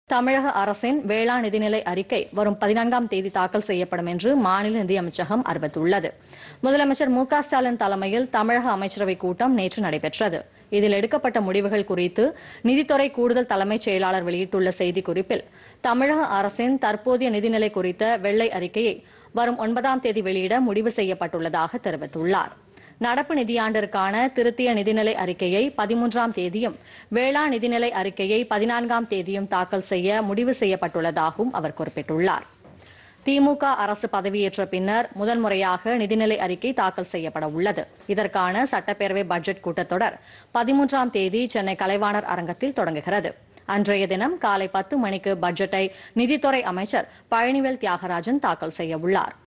தமிழக அரசின் வேளாண் நிதிநிலை அறிக்கை வரும் பதினான்காம் தேதி தாக்கல் செய்யப்படும் என்று மாநில நிதியமைச்சகம் அறிவித்துள்ளது முதலமைச்சர் மு க ஸ்டாலின் தலைமையில் தமிழக அமைச்சரவைக் கூட்டம் நேற்று நடைபெற்றது இதில் எடுக்கப்பட்ட முடிவுகள் குறித்து நிதித்துறை கூடுதல் தலைமைச் செயலாளர் வெளியிட்டுள்ள செய்திக்குறிப்பில் தமிழக அரசின் தற்போதைய நிதிநிலை குறித்த வெள்ளை அறிக்கையை வரும் ஒன்பதாம் தேதி வெளியிட முடிவு செய்யப்பட்டுள்ளதாக தெரிவித்துள்ளார் நடப்பு நிதியாண்டிற்கான திருத்திய நிதிநிலை அறிக்கையை பதிமூன்றாம் தேதியும் வேளாண் நிதிநிலை அறிக்கையை பதினான்காம் தேதியும் தாக்கல் செய்ய முடிவு செய்யப்பட்டுள்ளதாகவும் அவர் குறிப்பிட்டுள்ளார் திமுக அரசு பதவியேற்ற பின்னர் முதன்முறையாக நிதிநிலை அறிக்கை தாக்கல் செய்யப்பட உள்ளது இதற்கான சட்டப்பேரவை பட்ஜெட் கூட்டத்தொடர் பதிமூன்றாம் தேதி சென்னை கலைவாணர் அரங்கத்தில் தொடங்குகிறது அன்றைய தினம் காலை பத்து மணிக்கு பட்ஜெட்டை நிதித்துறை அமைச்சர் பழனிவேல் தியாகராஜன் தாக்கல் செய்ய உள்ளார்